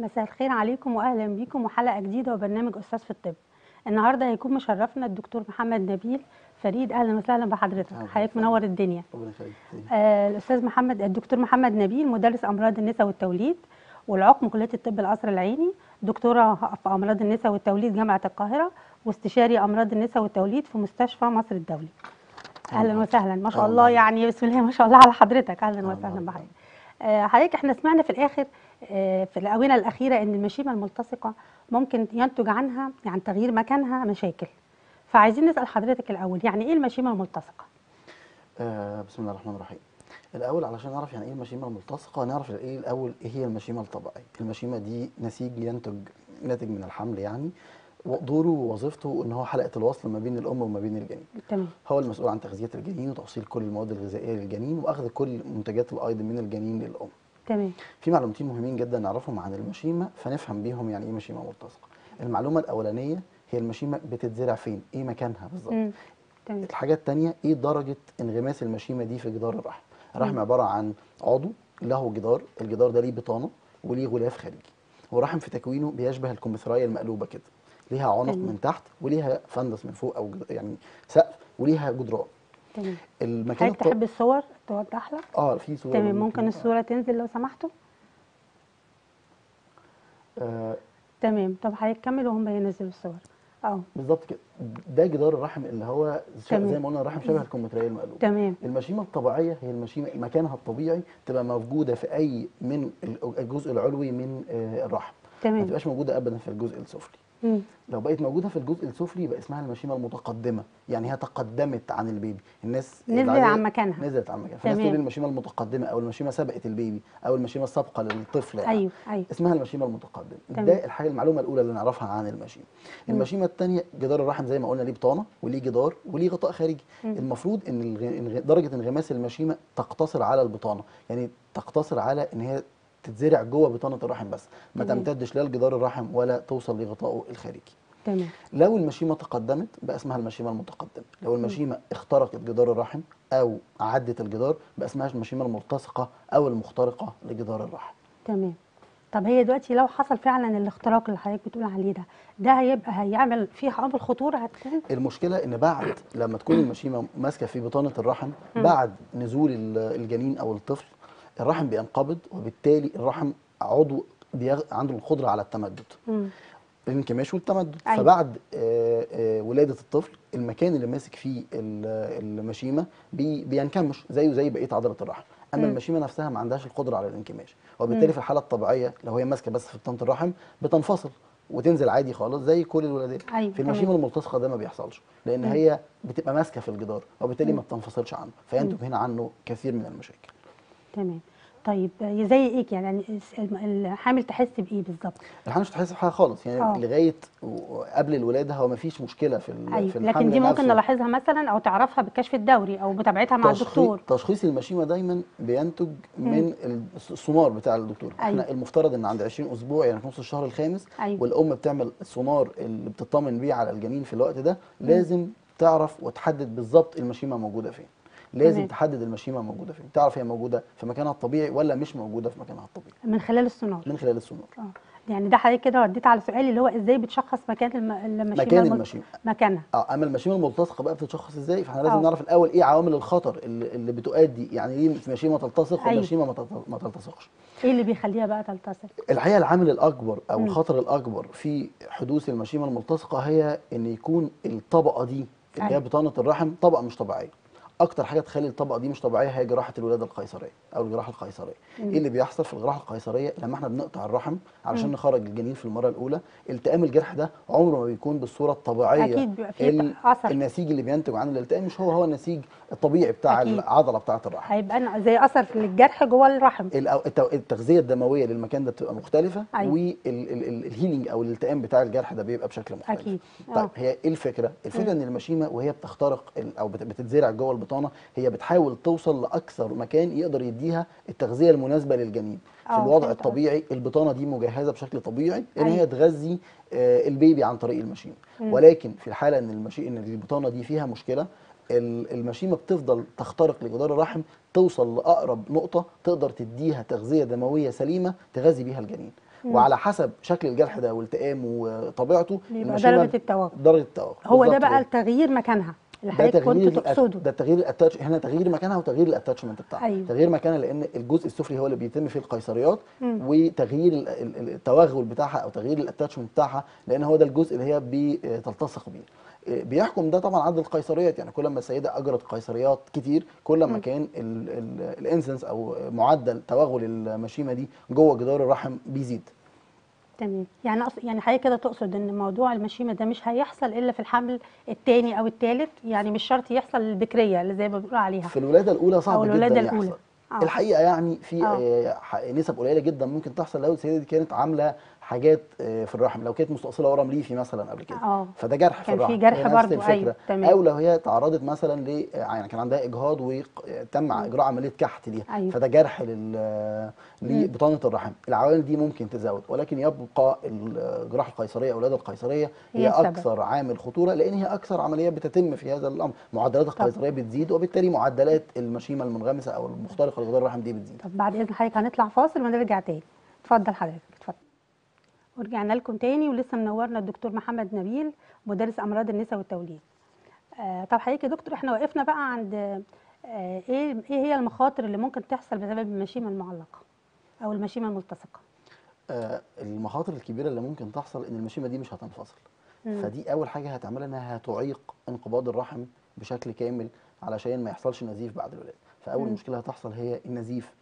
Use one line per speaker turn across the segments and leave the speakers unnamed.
مساء الخير عليكم واهلا بيكم وحلقه جديده وبرنامج استاذ في الطب النهارده هيكون مشرفنا الدكتور محمد نبيل فريد اهلا وسهلا بحضرتك
أهلاً
حضرتك
وسهلاً.
منور الدنيا
ربنا يخليك
آه الاستاذ محمد الدكتور محمد نبيل مدرس امراض النساء والتوليد والعقم كليه الطب القصر العيني دكتوره في امراض النساء والتوليد جامعه القاهره واستشاري امراض النساء والتوليد في مستشفى مصر الدولي اهلا
أهلاً.
وسهلا ما شاء
أهلاً
الله
بحضرتك.
يعني بسم الله ما شاء الله على حضرتك اهلا
أهلاً
وسهلا
بحضرتك.
بحضرتك آه، حضرتك احنا سمعنا في الاخر آه، في الاونه الاخيره ان المشيمه الملتصقه ممكن ينتج عنها يعني تغيير مكانها مشاكل فعايزين نسال حضرتك الاول يعني ايه المشيمه الملتصقه
آه بسم الله الرحمن الرحيم الاول علشان نعرف يعني ايه المشيمه الملتصقه نعرف ايه الاول ايه هي المشيمه الطبيعيه المشيمه دي نسيج ينتج ناتج من الحمل يعني ودوره ووظيفته ان هو حلقه الوصل ما بين الام وما بين الجنين
تمام
هو المسؤول عن تغذيه الجنين وتوصيل كل المواد الغذائيه للجنين واخذ كل منتجات الايض من الجنين للام
تمام
في معلومتين مهمين جدا نعرفهم عن المشيمه فنفهم بيهم يعني ايه مشيمه ملتصقه المعلومه الاولانيه هي المشيمه بتتزرع فين ايه مكانها بالظبط
مم. تمام
الحاجة التانية ايه درجة انغماس المشيمة دي في جدار الرحم الرحم
مم.
عبارة عن عضو له جدار الجدار ده ليه بطانة وليه غلاف خارجي والرحم في تكوينه بيشبه الكمثرية المقلوبة كده ليها عنق
تمام.
من تحت وليها فندس من فوق او جد- يعني سقف وليها جدران
تمام
المكان
حضرتك
الط-
تحب الصور توضح لك
اه في صورة
تمام
برضه
ممكن
في-
الصوره تنزل لو سمحتوا
آه
تمام طب حضرتك كمل وهم ينزلوا الصور اه
بالظبط كده ده جدار الرحم اللي هو ش-
تمام.
زي ما قلنا الرحم شبه الكمثرية المقلوبة
تمام
المشيمة الطبيعية هي المشيمة مكانها الطبيعي تبقى موجودة في أي من ال- الجزء العلوي من آه، الرحم ما
تمام
تبقاش موجودة أبدا في الجزء السفلي
مم.
لو بقت موجودة في الجزء السفلي يبقى اسمها المشيمة المتقدمة يعني هي تقدمت عن البيبي الناس
نزلت
العادية
عن مكانها
نزلت عن مكانها فالناس
تمام.
تقول المشيمة المتقدمة أو المشيمة سبقت البيبي أو المشيمة السابقة للطفل يعني.
ايوه ايوه
اسمها المشيمه المتقدمه
تمام.
ده الحاجه المعلومه الاولى اللي نعرفها عن المشيمه
مم.
المشيمه الثانيه جدار الرحم زي ما قلنا ليه بطانه وليه جدار وليه غطاء خارجي
مم.
المفروض ان الغ... إن درجه انغماس المشيمه تقتصر على البطانه يعني تقتصر على ان هي تتزرع جوه بطانه الرحم بس ما
تمام.
تمتدش لا لجدار الرحم ولا توصل لغطائه الخارجي
تمام
لو المشيمه تقدمت بقى اسمها المشيمه المتقدمه لو المشيمه اخترقت جدار الرحم او عدت الجدار بقى اسمها المشيمه الملتصقه او المخترقه لجدار الرحم
تمام طب هي دلوقتي لو حصل فعلا الاختراق اللي حضرتك بتقول عليه ده ده هيبقى هيعمل فيه عامل خطوره هتكون
المشكله ان بعد لما تكون المشيمه ماسكه في بطانه الرحم
مم.
بعد نزول ال- الجنين او الطفل الرحم بينقبض وبالتالي الرحم عضو بيغ... عنده القدره على التمدد
مم.
الانكماش والتمدد
أيوة.
فبعد آه، آه، ولاده الطفل المكان اللي ماسك فيه ال- المشيمه بي بينكمش زيه زي بقيه عضله الرحم اما
مم.
المشيمه نفسها ما عندهاش القدره على الانكماش وبالتالي
مم.
في الحاله الطبيعيه لو هي ماسكه بس في بطانه الرحم بتنفصل وتنزل عادي خالص زي كل الولادات
أيوة،
في المشيمه
تمام.
الملتصقه ده ما بيحصلش لان
مم.
هي بتبقى ماسكه في الجدار وبالتالي
مم.
ما بتنفصلش عنه فينتج هنا عنه كثير من المشاكل
تمام طيب آه، زي ايه يعني الس- الم- الحامل تحس بايه بالظبط
الحمل مش هتحس بحاجه خالص يعني
آه.
لغايه و- قبل الولاده هو ما فيش مشكله في ال-
ايوه
في
لكن
الحمل
دي ممكن
نفسه.
نلاحظها مثلا او تعرفها بالكشف الدوري او متابعتها مع
تشخيص-
الدكتور
تشخيص المشيمه دايما بينتج
مم.
من الس- السونار بتاع الدكتور
أيوة.
احنا المفترض ان عند 20 اسبوع يعني في نص الشهر الخامس
ايوه
والام بتعمل السونار اللي بتطمن بيه على الجنين في الوقت ده لازم تعرف وتحدد بالظبط المشيمه موجوده فين لازم
تمام.
تحدد المشيمه موجوده فين تعرف هي موجوده في مكانها الطبيعي ولا مش موجوده في مكانها الطبيعي
من خلال السونار
من خلال السونار
اه يعني ده حضرتك كده رديت على سؤالي اللي هو ازاي بتشخص مكان الم... المشيمه
مكان
المل-
المشيمه
مكانها
اه اما المشيمه الملتصقه بقى بتتشخص ازاي فاحنا لازم
آه.
نعرف الاول ايه عوامل الخطر اللي, اللي بتؤدي يعني ايه مشيمه تلتصق
أيوة.
ومشيمه ما تلت- ما تلتصقش
ايه اللي بيخليها بقى تلتصق
الحقيقه العامل الاكبر او
مم.
الخطر الاكبر في حدوث المشيمه الملتصقه هي ان يكون الطبقه دي اللي هي
أيوة.
بطانه الرحم طبقه مش طبيعيه اكتر حاجه تخلي الطبقه دي مش طبيعيه هي جراحه الولاده القيصريه او الجراحه القيصريه
مم.
ايه اللي بيحصل في الجراحه القيصريه لما احنا بنقطع الرحم علشان
مم.
نخرج الجنين في المره الاولى التئام الجرح ده عمره ما بيكون بالصوره الطبيعيه
اكيد بيبقى فيه
ال-
اثر
النسيج اللي بينتج عن الالتئام مش هو هو النسيج الطبيعي بتاع
أكيد.
العضله بتاعه الرحم
هيبقى أنا زي اثر للجرح جوه الرحم
الأو- التو- التغذيه الدمويه للمكان ده بتبقى مختلفه
أيوة.
والهيلينج او الالتئام بتاع الجرح ده بيبقى بشكل مختلف
اكيد
طيب
اه
هي ايه الفكره الفكره
مم.
ان المشيمه وهي بتخترق ال- او بت- بتتزرع جوه البطانه هي بتحاول توصل لاكثر مكان يقدر يديها التغذيه المناسبه للجنين في
آه،
الوضع
فهمت
الطبيعي البطانه دي مجهزه بشكل طبيعي ان
أيوة.
هي تغذي آه، البيبي عن طريق المشيمه
مم.
ولكن في الحاله ان المشي ان البطانه دي فيها مشكله ال- المشيمه بتفضل تخترق لجدار الرحم توصل لاقرب نقطه تقدر تديها تغذيه دمويه سليمه تغذي بيها الجنين وعلى حسب شكل الجرح ده والتئامه وطبيعته
بيبقى
المشيمة-
درجة التوغل.
درجه التوغل
هو ده
بالظبط
بقى
كده.
التغيير مكانها اللي
ده
حضرتك
تغيير
كنت
الأت-
تقصده
ده تغيير الاتاتش هنا تغيير مكانها وتغيير الاتاتشمنت بتاعها
أيوة.
تغيير مكانها لان الجزء السفلي هو اللي بيتم فيه القيصريات
مم.
وتغيير ال- ال- التوغل بتاعها او تغيير الاتاتشمنت بتاعها لان هو ده الجزء اللي هي بتلتصق بيه إيه، بيحكم ده طبعا عدد القيصريات يعني كل ما السيده اجرت قيصريات كتير كل ما كان الانسنس او معدل توغل المشيمه دي جوه جدار الرحم بيزيد
تمام يعني أص... يعني حضرتك كده تقصد ان موضوع المشيمه ده مش هيحصل الا في الحمل الثاني او الثالث يعني مش شرط يحصل البكريه اللي زي ما بنقول عليها
في الولاده الاولى صعب
أو الولادة
جدا
الأولى.
يحصل
آه.
الحقيقه يعني في
آه.
آه، ح- نسب قليله جدا ممكن تحصل لو السيده دي كانت عامله حاجات آه، في الرحم لو كانت مستأصله ورم ليفي مثلا قبل كده
آه.
فده جرح في
كان في
الرحم
جرح
هي نفس
برضو،
الفكرة.
أيوة، تمام.
او لو هي تعرضت مثلا ل يعني كان عندها اجهاض وتم اجراء عمليه كحت ليها
أيوة.
فده جرح لل لبطانه الرحم العوامل دي ممكن تزود ولكن يبقى الجراحه القيصريه او الولاده القيصريه
هي
هي
السبب.
اكثر عامل خطوره لان هي اكثر عمليات بتتم في هذا الامر معدلات القيصريه بتزيد وبالتالي معدلات المشيمه المنغمسه او المخترقه لجدار الرحم دي بتزيد
طب بعد اذن حضرتك هنطلع فاصل ونرجع تاني اتفضل حضرتك اتفضل ورجعنا لكم تاني ولسه منورنا الدكتور محمد نبيل مدرس امراض النساء والتوليد آه طب حضرتك يا دكتور احنا وقفنا بقى عند آه ايه ايه هي المخاطر اللي ممكن تحصل بسبب المشيمه المعلقه او المشيمه الملتصقه
آه، المخاطر الكبيره اللي ممكن تحصل ان المشيمه دي مش هتنفصل فدي اول حاجه هتعملها انها هتعيق انقباض الرحم بشكل كامل علشان ما يحصلش نزيف بعد الولاده فاول
مم.
مشكله هتحصل هي النزيف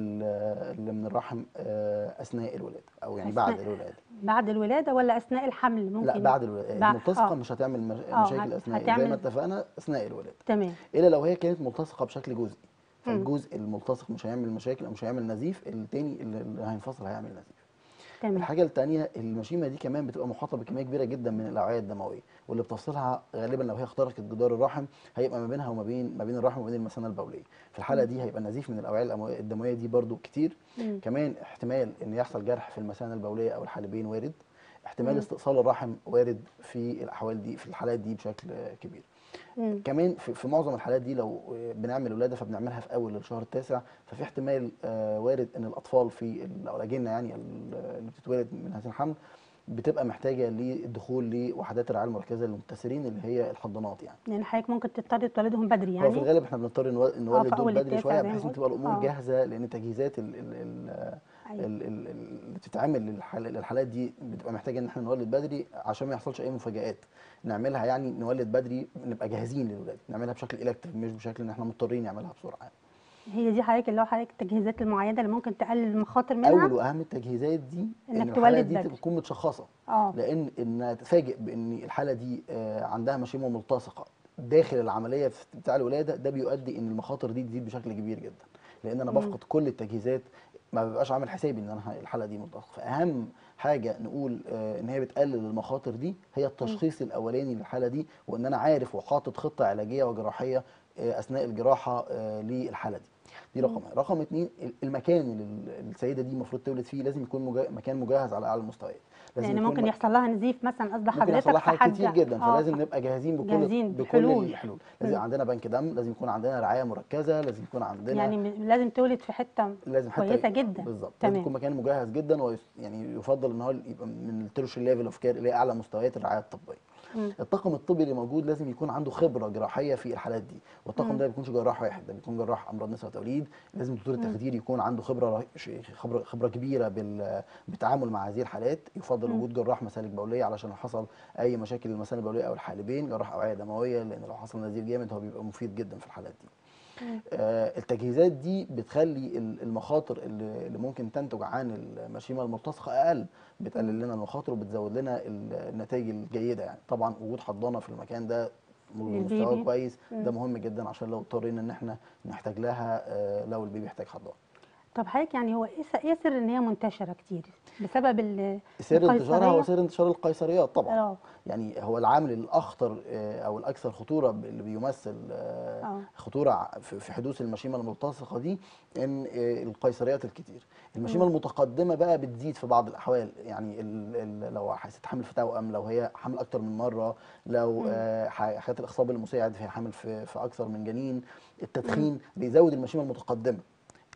ال- اللي من الرحم آه، اثناء الولاده او يعني
أثناء-
بعد الولاده
بعد الولاده ولا اثناء الحمل ممكن
لا بعد الولاده
بعد-
الملتصقه
آه.
مش هتعمل مش...
آه،
مشاكل
هت-
اثناء زي
هتعمل-
ما اتفقنا اثناء الولاده
تمام
الا لو هي كانت ملتصقه بشكل جزئي
مم.
فالجزء الملتصق مش هيعمل مشاكل او مش هيعمل نزيف التاني اللي اللي هينفصل هيعمل نزيف
تمام
الحاجه الثانيه المشيمه دي كمان بتبقى محاطه بكميه كبيره جدا من الاوعيه الدمويه واللي بتفصلها غالبا لو هي اخترقت جدار الرحم هيبقى ما بينها وما بين ما بين الرحم وما بين المثانه البوليه في الحاله دي هيبقى النزيف من الاوعيه الأمو- الدمويه دي برضو كتير
مم.
كمان احتمال ان يحصل جرح في المثانه البوليه او الحالبين وارد احتمال
مم.
استئصال الرحم وارد في الاحوال دي في الحالات دي بشكل كبير
مم.
كمان في, في معظم الحالات دي لو بنعمل ولاده فبنعملها في اول الشهر التاسع ففي احتمال آه، وارد ان الاطفال في ال- او الاجنه يعني ال- اللي بتتولد من هذه الحمل بتبقى محتاجه للدخول لوحدات الرعايه المركزه للمبتسرين اللي هي الحضانات يعني
لان حضرتك ممكن تضطر تولدهم بدري
هو في
يعني
الغالب احنا بنضطر نو- نولد
في
دول
أول
بدري
التاسع
شويه
زي ما
بحيث ان
قلت.
تبقى الامور
آه.
جاهزه لان تجهيزات ال- ال- ال-
أيوة.
ال- ال- ال- اللي بتتعمل للحال- للحالات دي بتبقى محتاجه ان احنا نولد بدري عشان ما يحصلش اي مفاجآت نعملها يعني نولد بدري نبقى جاهزين للولاده نعملها بشكل الكتيف مش بشكل ان احنا مضطرين نعملها بسرعه
هي دي حضرتك اللي هو حضرتك التجهيزات المعينه اللي ممكن تقلل المخاطر منها
اول واهم التجهيزات دي
إنك
ان
تولد
الحاله دي
بدري.
تكون متشخصه
اه
لان ان تفاجئ بان الحاله دي آه، عندها مشيمه ملتصقه داخل العمليه بتاع الولاده ده بيؤدي ان المخاطر دي تزيد بشكل كبير جدا لان انا
مم.
بفقد كل التجهيزات ما ببقاش عامل حسابي ان انا الحاله دي ملتصقه فاهم حاجه نقول آه، ان هي بتقلل المخاطر دي هي التشخيص الاولاني للحاله دي وان انا عارف وحاطط خطه علاجيه وجراحيه آه، اثناء الجراحه آه، للحاله دي دي رقم واحد. رقم اتنين ال- المكان اللي ال- السيده دي المفروض تولد فيه لازم يكون مجا... مكان مجهز على اعلى المستويات لازم
لان
يكون
ممكن
م-
يحصل لها نزيف مثلا قصد
ممكن
حضرتك
يحصل لها
في
حاجات
حد
كتير جدا
آه،
فلازم نبقى جاهزين بكل
جاهزين
بكل
بحلول.
الحلول لازم
مم.
عندنا بنك دم لازم يكون عندنا رعايه مركزه لازم يكون عندنا
يعني م- لازم تولد في حته
لازم حتى
كويسه جدا
بالظبط
تمام.
لازم يكون مكان مجهز جدا ويس يعني يفضل ان هو يبقى من التيرشري ليفل اوف كير اللي هي اعلى مستويات الرعايه الطبيه
مم.
الطاقم الطبي اللي موجود لازم يكون عنده خبره جراحيه في الحالات دي والطاقم
مم.
ده ما بيكونش جراح واحد ده بيكون جراح امراض نساء وتوليد لازم دكتور التخدير يكون عنده خبره رهي- ش- خبره خبره كبيره بال بالتعامل مع هذه الحالات يفضل
مم.
وجود جراح مسالك بوليه علشان لو حصل اي مشاكل للمسالك البوليه او الحالبين جراح اوعيه دمويه لان لو حصل نزيف جامد هو بيبقى مفيد جدا في الحالات دي
مم.
آه، التجهيزات دي بتخلي ال- المخاطر اللي اللي ممكن تنتج عن المشيمه الملتصقه اقل بتقلل لنا المخاطر وبتزود لنا ال- النتائج الجيده يعني طبعا وجود حضانه في المكان ده
للبيبي.
مستواه كويس ده
مم.
مهم جدا عشان لو اضطرينا ان احنا نحتاج لها آه، لو البيبي يحتاج حضانه
طب حضرتك يعني هو ايه س- ايه سر ان هي منتشره كتير بسبب ال
سر انتشارها هو
القيصرية؟
سر انتشار القيصريات طبعا
اه
يعني هو العامل الاخطر آه، او الاكثر خطوره ب- اللي بيمثل آه،
اه
خطوره ع- في في حدوث المشيمه الملتصقه دي ان آه، القيصريات الكتير المشيمه
مم.
المتقدمه بقى بتزيد في بعض الاحوال يعني ال ال لو حست حمل في توأم لو هي حمل اكتر من مره لو
مم.
آه، ح- حالات الاخصاب المساعد فهي حامل في في اكثر من جنين التدخين بيزود المشيمه المتقدمه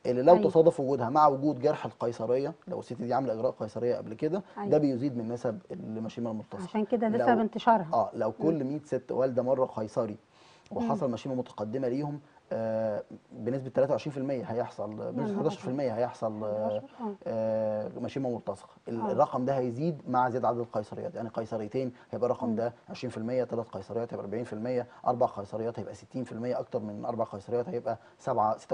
اللي لو
أيوة.
تصادف وجودها مع وجود جرح القيصريه لو الست دي عامله اجراء قيصريه قبل كده
أيوة.
ده بيزيد من نسب المشيمه المتصله
عشان كده ده
لو-
سبب انتشارها
اه لو كل 100 ست والده مره قيصري وحصل مشيمه متقدمه ليهم آه بنسبه 23% هيحصل بنسبه
نهار
11% هيحصل آه
11 آه.
آه مشيمه ملتصقه ال-
آه.
الرقم ده هيزيد مع زياده عدد القيصريات يعني قيصريتين هيبقى الرقم ده 20% ثلاث قيصريات هيبقى 40% اربع قيصريات هيبقى 60% اكتر من اربع قيصريات هيبقى 7 76%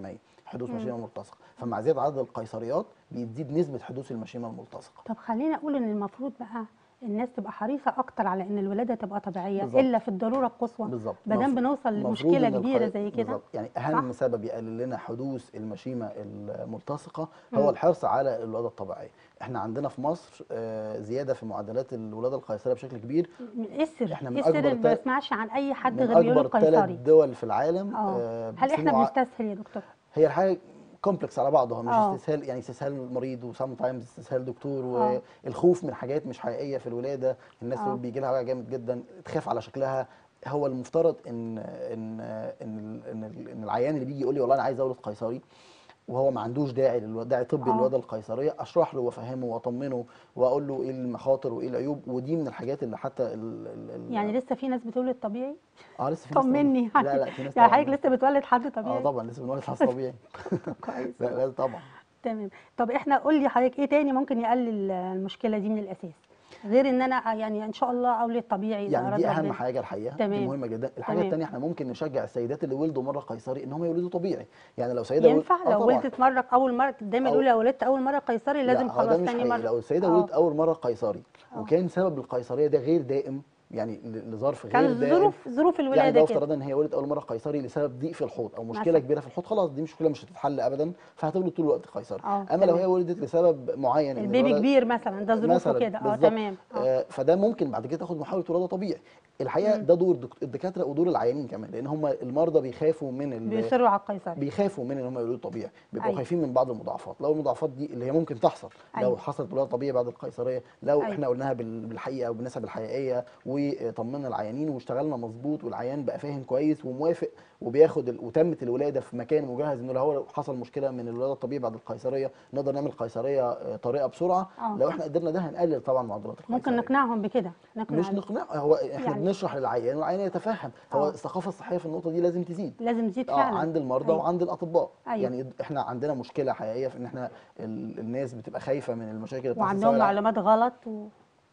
حدوث مشيمه ملتصقه فمع زياده عدد القيصريات بيزيد نسبه حدوث المشيمه الملتصقه
طب خلينا اقول ان المفروض بقى الناس تبقى حريصه اكتر على ان الولاده تبقى طبيعيه
بالظبط.
الا في الضروره القصوى
بالظبط
ما دام
مف-
بنوصل
المفروض
لمشكله
إن
كبيره
القي-
زي كده
بالظبط. يعني اهم
صح؟
سبب يقلل لنا حدوث المشيمه الملتصقه
مم.
هو الحرص على الولاده الطبيعيه احنا عندنا في مصر آه، زياده في معدلات الولاده القيصريه بشكل كبير
ايه السر؟
إحنا من
ايه السر
أكبر
اللي ما
تل-
بسمعش عن اي حد
من
غير بيقول
اكبر ثلاث
القيصري
دول في العالم
اه
آه،
هل احنا
بيسموا ع-
بنستسهل يا دكتور؟
هي الحاجه كومبلكس على بعضها مش
آه.
استسهال يعني استسهال المريض وسام تايمز استسهال دكتور
آه.
والخوف من حاجات مش حقيقيه في الولاده الناس
آه.
تقول بيجي لها وجع جامد جدا تخاف على شكلها هو المفترض ان ان ان ال- ان, ال- إن العيان اللي بيجي يقول لي والله انا عايز اولد قيصري وهو ما عندوش داعي للو- داعي طبي
آه.
للولاده القيصريه اشرح له وافهمه واطمنه واقول له ايه المخاطر وايه العيوب ودي من الحاجات اللي حتى ال ال ال
يعني لسه في ناس بتولد طبيعي؟
اه لسه في ناس
طمني
طبعاً. لا لا في ناس
يعني
طبعاً.
حضرتك لسه بتولد حد
اه
طبيعي؟
طبعا لسه بنولد حاجه طبيعي
كويس
لا لا طبعا
تمام طب احنا قول لي حضرتك ايه تاني ممكن يقلل المشكله دي من الاساس غير ان انا يعني ان شاء الله اولد طبيعي إذا
يعني
أراد
دي اهم
ربنا.
حاجه الحقيقه
تمام.
دي مهمه جدا الحاجه
تمام.
الثانيه احنا ممكن نشجع السيدات اللي ولدوا مره قيصري ان هم يولدوا طبيعي يعني لو سيده ولد-
ينفع
آه
لو
طبعاً.
ولدت مره اول مره دايما
أو-
يقولوا لو ولدت اول مره قيصري
لا،
لازم
هو
خلاص
ده مش
ثاني
حقيقي.
مره
لو السيده
آه.
ولدت اول مره قيصري
آه.
وكان سبب القيصريه ده غير دائم يعني ل- لظرف غير
كان
دائم
ظروف ظروف
يعني
الولاده
لو
كده
افترضنا ان هي ولدت اول مره قيصري لسبب ضيق في الحوض او مشكله
مثلاً.
كبيره في الحوض خلاص دي مشكله مش هتتحل ابدا فهتولد طول الوقت قيصري
آه،
اما لو
تمام.
هي ولدت لسبب معين إن
البيبي
الولد-
كبير مثلا ده ظروفه
مثلاً،
كده اه
بالظبط.
تمام اه
آه فده ممكن بعد كده تاخد محاوله ولاده طبيعي الحقيقه
مم.
ده دور دك- الدكاتره ودور العيانين كمان لان هم المرضى بيخافوا من ال-
بيصروا على القيصري
بيخافوا من ان هم يولدوا طبيعي بيبقوا
أيوة.
خايفين من بعض المضاعفات لو المضاعفات دي اللي هي ممكن تحصل لو
أيوة.
حصلت ولاده طبيعي بعد القيصريه لو
أيوة.
احنا قلناها بال- بالحقيقه وبالنسب الحقيقيه وطمنا العيانين واشتغلنا مظبوط والعيان بقى فاهم كويس وموافق وبياخد ال... وتمت الولاده في مكان مجهز انه لو هو حصل مشكله من الولاده الطبيعي بعد القيصريه نقدر نعمل قيصريه آه، طريقه بسرعه
آه.
لو احنا قدرنا ده هنقلل طبعا معدلات القيصريه
ممكن نقنعهم بكده نقنع
مش نقنع هو احنا
يعني-
يعني بنشرح للعيان والعيان يتفهم فهو
آه.
الثقافه الصحيه في النقطه دي لازم تزيد
لازم تزيد
اه
فعلا
عند المرضى
أيوة.
وعند الاطباء
أيوة.
يعني احنا عندنا مشكله حقيقيه في ان احنا ال- الناس بتبقى خايفه من المشاكل اللي بتحصل
وعندهم
سواء الع-
معلومات غلط و...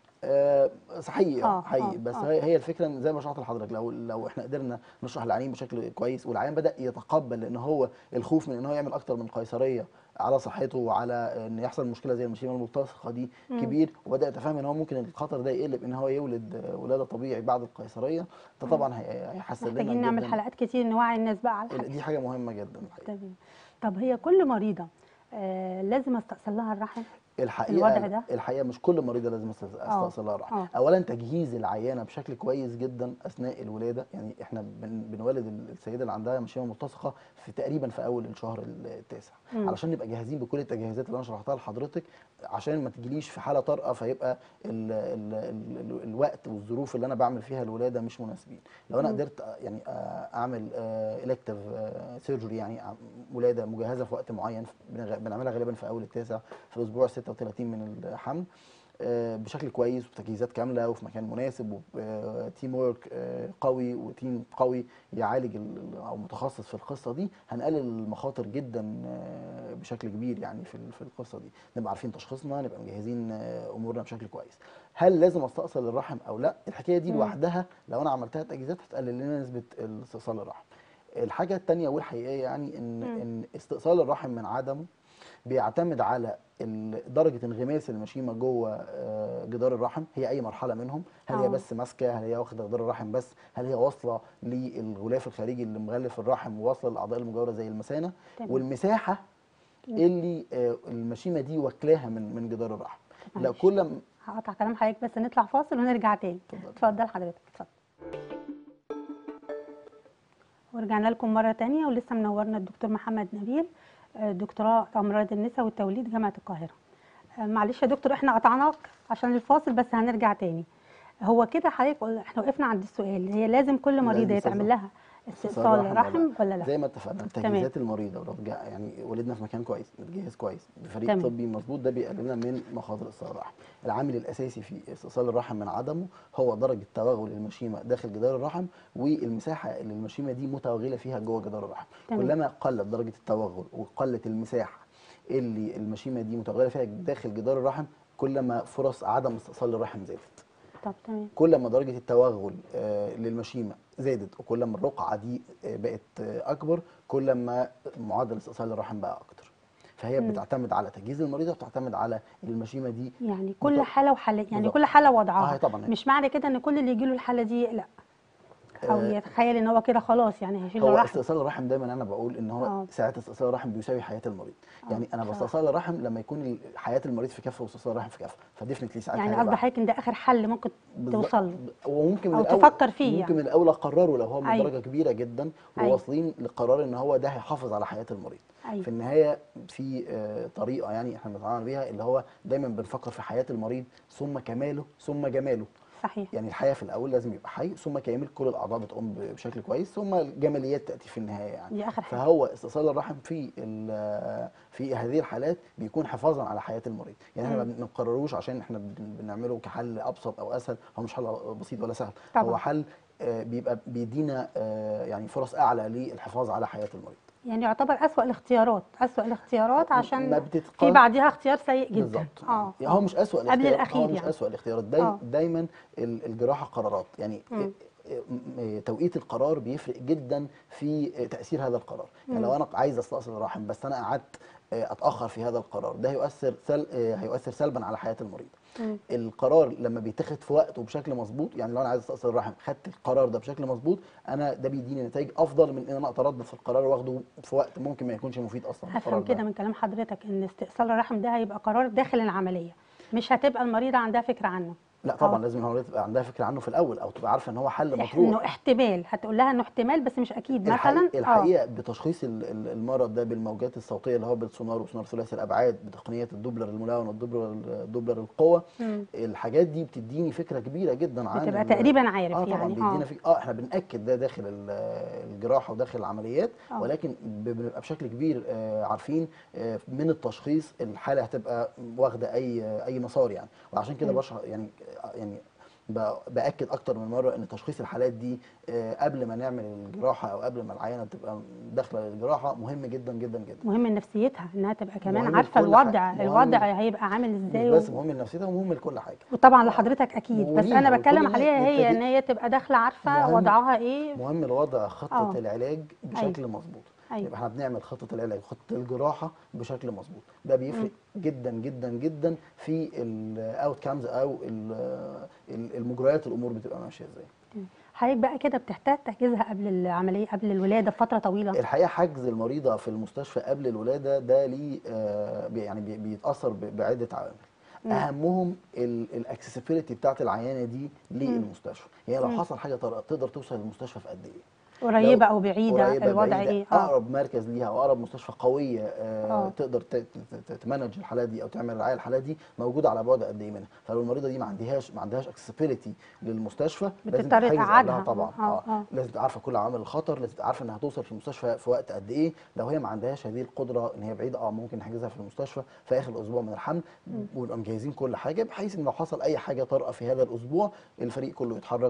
آه حقيقي
آه،
اه حقيقي
آه،
بس
آه.
هي هي الفكره إن زي ما شرحت لحضرتك لو لو احنا قدرنا نشرح للعيان بشكل كويس والعيان بدا يتقبل ان هو الخوف من ان هو يعمل اكتر من قيصريه على صحته وعلى ان يحصل مشكله زي المشيمه الملتصقه دي
مم.
كبير وبدا يتفهم ان هو ممكن الخطر ده يقلب ان هو يولد آه، ولاده طبيعي بعد القيصريه ده طبعا هي- هيحسن لنا
محتاجين نعمل
جداً.
حلقات كتير نوعي الناس بقى على الحاجات
دي حاجه مهمه جدا الحقيقة.
تمام طب هي كل مريضه آه لازم استأصل لها الرحم
الحقيقه
الوضع ده؟
الحقيقه مش كل مريضه لازم أست- استأصل لها الرحم
آه.
اولا تجهيز العيانه بشكل كويس جدا اثناء الولاده يعني احنا بن بنولد ال- السيده اللي عندها مشيمه ملتصقه في تقريبا في اول الشهر التاسع
مم.
علشان نبقى جاهزين بكل التجهيزات اللي انا شرحتها لحضرتك عشان ما تجيليش في حاله طارئه فيبقى ال ال ال ال الوقت والظروف اللي انا بعمل فيها الولاده مش مناسبين لو انا
مم.
قدرت آه، يعني آه، اعمل الكتيف سيرجري يعني آه، ولاده مجهزه في وقت معين بنغ- بنعملها غالبا في اول التاسع في الاسبوع 36 من الحمل آه، بشكل كويس وبتجهيزات كامله وفي مكان مناسب وتيم وورك قوي وتيم قوي يعالج ال- او متخصص في القصه دي هنقلل المخاطر جدا آه، بشكل كبير يعني في ال- في القصه دي نبقى عارفين تشخيصنا نبقى مجهزين آه، امورنا بشكل كويس هل لازم استأصل الرحم او لا الحكايه دي
مم.
لوحدها لو انا عملتها تجهيزات هتقلل لنا نسبه استئصال الرحم الحاجه الثانيه والحقيقيه يعني ان
مم.
ان استئصال الرحم من عدمه بيعتمد على ال- درجه انغماس المشيمه جوه آه، جدار الرحم هي اي مرحله منهم هل هي
آه.
بس ماسكه هل هي واخده جدار الرحم بس هل هي واصله للغلاف الخارجي اللي مغلف الرحم وواصله للاعضاء المجاوره زي المثانه
تمام.
والمساحه اللي آه، المشيمه دي واكلاها من من جدار الرحم لو
معلش.
كل م-
هقطع كلام حضرتك بس نطلع فاصل ونرجع تاني
اتفضل.
اتفضل حضرتك اتفضل ورجعنا لكم مرة تانية ولسه منورنا الدكتور محمد نبيل آه، دكتوراه أمراض النساء والتوليد جامعة القاهرة آه، معلش يا دكتور احنا قطعناك عشان الفاصل بس هنرجع تاني هو كده حضرتك قل- احنا وقفنا عند السؤال هي لازم كل مريضة
لازم
يتعمل
استئصال.
لها استئصال
ولا
الرحم ولا لا
زي ما اتفقنا التجهيزات المريضه ولو جا يعني ولدنا في مكان كويس متجهز كويس بفريق
تمام.
طبي مظبوط ده بيقللنا من مخاطر استئصال الرحم العامل الاساسي في استئصال الرحم من عدمه هو درجه توغل المشيمه داخل جدار الرحم والمساحه اللي المشيمه دي متوغله فيها جوه جدار الرحم
تمام.
كلما قلت درجه التوغل وقلت المساحه اللي المشيمه دي متوغله فيها داخل جدار الرحم كلما فرص عدم استئصال الرحم زادت
طب تمام
كل ما درجه التوغل آه، للمشيمه زادت وكل ما الرقعه دي آه، بقت آه، اكبر كل ما معدل استئصال الرحم بقى اكتر فهي
مم.
بتعتمد على تجهيز المريضه بتعتمد على المشيمه دي
يعني كل
بالظبط.
حاله وحاله يعني
بالظبط.
كل حاله
اه
وضعها
طبعا
مش معنى كده ان كل اللي يجي له الحاله دي يقلق او
آه،
يتخيل ان هو كده خلاص يعني هيشيل
هو
الرحم
استئصال الرحم دايما انا بقول ان هو
آه.
ساعات استئصال الرحم بيساوي حياه المريض
آه،
يعني انا
بصراحة.
بستأصل الرحم لما يكون ال- حياه المريض في كفه واستئصال الرحم في كفه فديفنتلي ساعات
يعني
هيبقى
قصد حضرتك ان ده اخر حل ممكن
بالظبط.
توصل له
وممكن من
أو
الأول
تفكر فيه
ممكن
يعني.
من الاول اقرره لو هو من
أيوة.
درجه كبيره جدا
أيوة.
وواصلين لقرار ان هو ده هيحافظ على حياه المريض
ايوه
في النهايه في آه، طريقه يعني احنا بنتعامل بيها اللي هو دايما بنفكر في حياه المريض ثم كماله ثم جماله
صحيح
يعني الحياه في الاول لازم يبقى حي ثم كامل كل الاعضاء بتقوم ب- بشكل كويس ثم الجماليات تاتي في النهايه يعني
دي اخر حاجه
فهو استئصال الرحم في ال- في هذه الحالات بيكون حفاظا على حياه المريض يعني احنا ما
مم.
بنقرروش عشان احنا بن- بنعمله كحل ابسط او اسهل هو مش حل بسيط ولا سهل
طبعا.
هو حل آه، بيبقى بيدينا آه، يعني فرص اعلى للحفاظ على حياه المريض
يعني يعتبر اسوأ الاختيارات اسوأ الاختيارات
ما
عشان
بتتقال-
في بعديها اختيار سيء جدا
بالظبط
اه
يعني هو مش اسوء
قبل
الاختيارات
الأخير
هو مش
يعني.
اسوء الاختيارات دايما
آه.
دايما ال- الجراحه قرارات يعني
مم.
م- توقيت القرار بيفرق جدا في تاثير هذا القرار يعني
مم.
لو انا عايز استأصل الرحم بس انا قعدت اتاخر في هذا القرار ده هيؤثر سل... هيؤثر سلبا على حياه المريض
مم.
القرار لما بيتاخد في وقت وبشكل مظبوط يعني لو انا عايز استأصل الرحم خدت القرار ده بشكل مظبوط انا ده بيديني نتائج افضل من ان انا اتردد في القرار واخده في وقت ممكن ما يكونش مفيد اصلا القرار
هفهم
ده.
كده من كلام حضرتك ان استئصال الرحم ده هيبقى قرار داخل العمليه مش هتبقى المريضه عندها فكره عنه
لا طبعا
آه.
لازم المريض تبقى عندها فكره عنه في الاول او تبقى عارفه ان هو حل
إح-
مطروح
انه احتمال هتقول لها انه احتمال بس مش اكيد
الحقيقة,
مثلا
الحقيقه بتشخيص ال- ال- المرض ده بالموجات الصوتيه اللي هو بالسونار وسونار ثلاثي الابعاد بتقنيه الدوبلر الملون والدوبلر الدوبلر القوه
مم.
الحاجات دي بتديني فكره كبيره جدا عن
بتبقى
ال-
تقريبا عارف
اه طبعا
يعني
بيدينا
اه
في اه احنا بناكد ده داخل ال- الجراحه وداخل العمليات
آه.
ولكن ب- بنبقى بشكل كبير آه عارفين آه من التشخيص الحاله هتبقى واخده اي اي مسار يعني وعشان كده
مم.
بشرح يعني يعني ب- باكد اكتر من مره ان تشخيص الحالات دي آه، قبل ما نعمل الجراحه او قبل ما العيانه تبقى داخله للجراحه مهم جدا جدا جدا
مهم نفسيتها انها تبقى كمان
مهم
عارفه
لكل حاجة.
الوضع
مهم-
الوضع هيبقى عامل
مش
ازاي
بس
و-
مهم لنفسيتها ومهم لكل حاجه
وطبعا لحضرتك اكيد بس
وليها
انا
ولكل
بتكلم
الناس
عليها هي
نبتدي-
ان هي تبقى داخله عارفه
مهم-
وضعها ايه
مهم الوضع خطه
آه.
العلاج بشكل مظبوط
ايوه
يبقى احنا بنعمل خطه العلاج وخطه الجراحه بشكل مظبوط ده بيفرق جدا جدا جدا في الاوت كامز او ال- ال- المجريات الامور بتبقى ماشيه ازاي
حضرتك بقى كده بتحتاج تحجزها قبل العمليه قبل الولاده بفتره طويله
الحقيقه حجز المريضه في المستشفى قبل الولاده ده ليه آه، بي- يعني بي- بيتاثر ب- بعده عوامل
مم.
اهمهم الاكسسبيلتي بتاعت العيانه دي للمستشفى يعني لو
مم.
حصل حاجه طارئه تقدر توصل للمستشفى في قد ايه
قريبه
لو
او بعيده
قريبة
الوضع
بعيدة،
ايه اه
اقرب مركز ليها او اقرب مستشفى قويه آه
آه.
تقدر ت- ت- ت- تمانج الحالات دي او تعمل رعايه الحالات دي موجوده على بعد قد ايه منها فلو المريضه دي ما عندهاش ما عندهاش اكسسبيلتي للمستشفى لازم
بتضطر
تحجز
تقعدها.
قبلها طبعا
آه،
اه,
آه.
لازم تبقى عارفه كل عوامل الخطر لازم تبقى عارفه انها هتوصل في المستشفى في وقت قد ايه لو هي ما عندهاش هذه القدره ان هي بعيده اه ممكن نحجزها في المستشفى في اخر الاسبوع من الحمل ونبقى مجهزين كل حاجه بحيث ان لو حصل اي حاجه طارئه في هذا الاسبوع الفريق كله يتحرك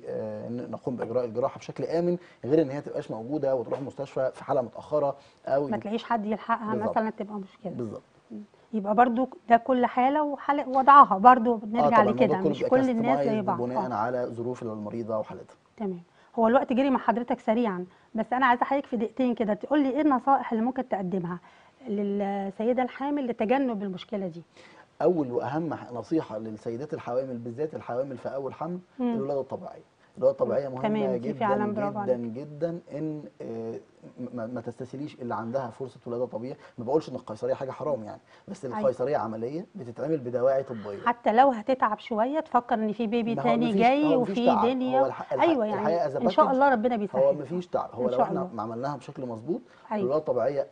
ونقوم باجراء الجراحه بشكل امن غير ان هي تبقاش موجوده وتروح مستشفى في حاله متاخره او
ما تلاقيش حد يلحقها
بالظبط.
مثلا تبقى مشكله
بالظبط
يبقى برضو ده كل حاله وحاله وضعها برضو بنرجع
طبعاً
لكده
الموضوع كله
مش
بيبقى
كل الناس زي
customized
بعض
بناء
آه.
على ظروف المريضه وحالتها
تمام هو الوقت جري مع حضرتك سريعا بس انا عايزه حضرتك في دقيقتين كده تقول لي ايه النصائح اللي ممكن تقدمها للسيده الحامل لتجنب المشكله دي
اول واهم ح- نصيحه للسيدات الحوامل بالذات الحوامل في اول حمل
مم.
الولاده الطبيعيه الولاده الطبيعيه مهمه
تمام، في
جدا
فعلاً برافو
جدا
عليك.
جدا ان آه، ما ما تستسهليش اللي عندها فرصه ولاده طبيعيه ما بقولش ان القيصريه حاجه حرام يعني بس
أيوة.
القيصريه عمليه بتتعمل بدواعي طبيه
حتى لو هتتعب شويه تفكر ان في بيبي
ما هو
تاني
مفيش-
جاي
هو مفيش
وفي
تعب. هو
دنيا
الح- الح-
ايوه
الحقيقة
يعني
as a
ان شاء
package
الله ربنا بيسهل
هو مفيش تعب هو
إن
لو
شاء
احنا
الله.
ما عملناها بشكل مظبوط
أيوة.
الولاده الطبيعيه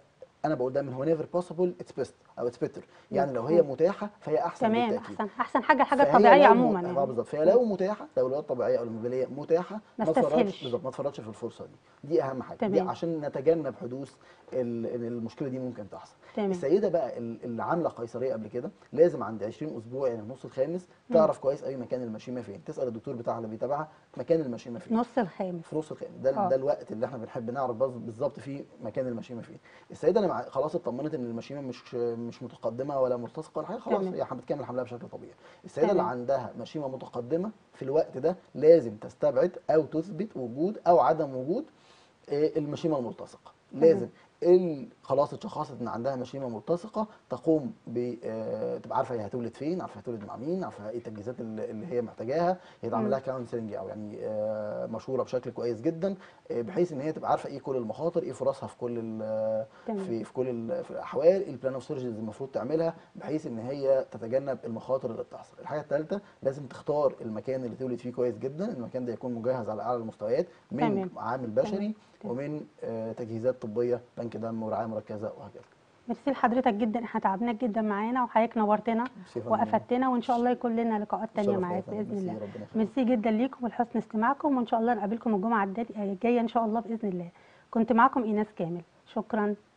انا بقول دايما هو نيفر بوسيبل اتس بيست او اتس بيتر يعني لو هي متاحه فهي احسن
تمام
بالتاكيد
احسن احسن حاجه الحاجه
فهي
الطبيعيه
لو
عموما
م- اه
يعني
بالظبط فهي لو متاحه لو الولايات الطبيعيه او الموبيليه متاحه
ما
تفرطش
استسهلش.
بالظبط ما تفرطش في الفرصه دي دي اهم حاجه دي
تمام.
عشان نتجنب حدوث ال- إن المشكله دي ممكن تحصل
تمام.
السيده بقى ال- اللي عامله قيصريه قبل كده لازم عند 20 اسبوع يعني النص الخامس تعرف كويس قوي مكان المشيمه فين تسال الدكتور بتاعها اللي بيتابعها مكان المشيمه فين
نص الخامس
في نص الخامس ده
آه.
ده الوقت اللي احنا بنحب نعرف بز- بالظبط فيه مكان المشيمه فين السيده اللي مع... خلاص اطمنت ان المشيمه مش مش متقدمه ولا ملتصقه ولا حاجه خلاص
تمام.
هي بتكمل حملها بشكل طبيعي السيده اللي
تمام.
عندها مشيمه متقدمه في الوقت ده لازم تستبعد او تثبت وجود او عدم وجود آه، المشيمه الملتصقه لازم ال- خلاص اتشخصت ان عندها مشيمه ملتصقه تقوم ب آه، تبقى عارفه هي هتولد فين عارفه هتولد مع مين عارفه ايه التجهيزات اللي اللي هي محتاجاها يتعمل لها كونسلنج او يعني آه، مشوره بشكل كويس جدا آه، بحيث ان هي تبقى عارفه ايه كل المخاطر ايه فرصها في كل ال-
تمام.
في في كل ال- في الاحوال البلان اوف سيرجريز المفروض تعملها بحيث ان هي تتجنب المخاطر اللي بتحصل الحاجه الثالثه لازم تختار المكان اللي تولد فيه كويس جدا المكان ده يكون مجهز على اعلى المستويات من
تمام.
عامل بشري
تمام.
ومن آه، تجهيزات طبيه بنك دم ورعايه مركزه وهكذا
ميرسي لحضرتك جدا احنا تعبناك جدا معانا وحضرتك نورتنا
ميرسي يا فندم.
وافدتنا وان شاء الله يكون لنا لقاءات تانية
شرف
معاك
ليا يا
باذن
فندم. ميرسي،
الله
ربنا يخليك.
ميرسي جدا ليكم ولحسن استماعكم وان شاء الله نقابلكم الجمعه الجايه ان شاء الله باذن الله كنت معاكم ايناس كامل شكرا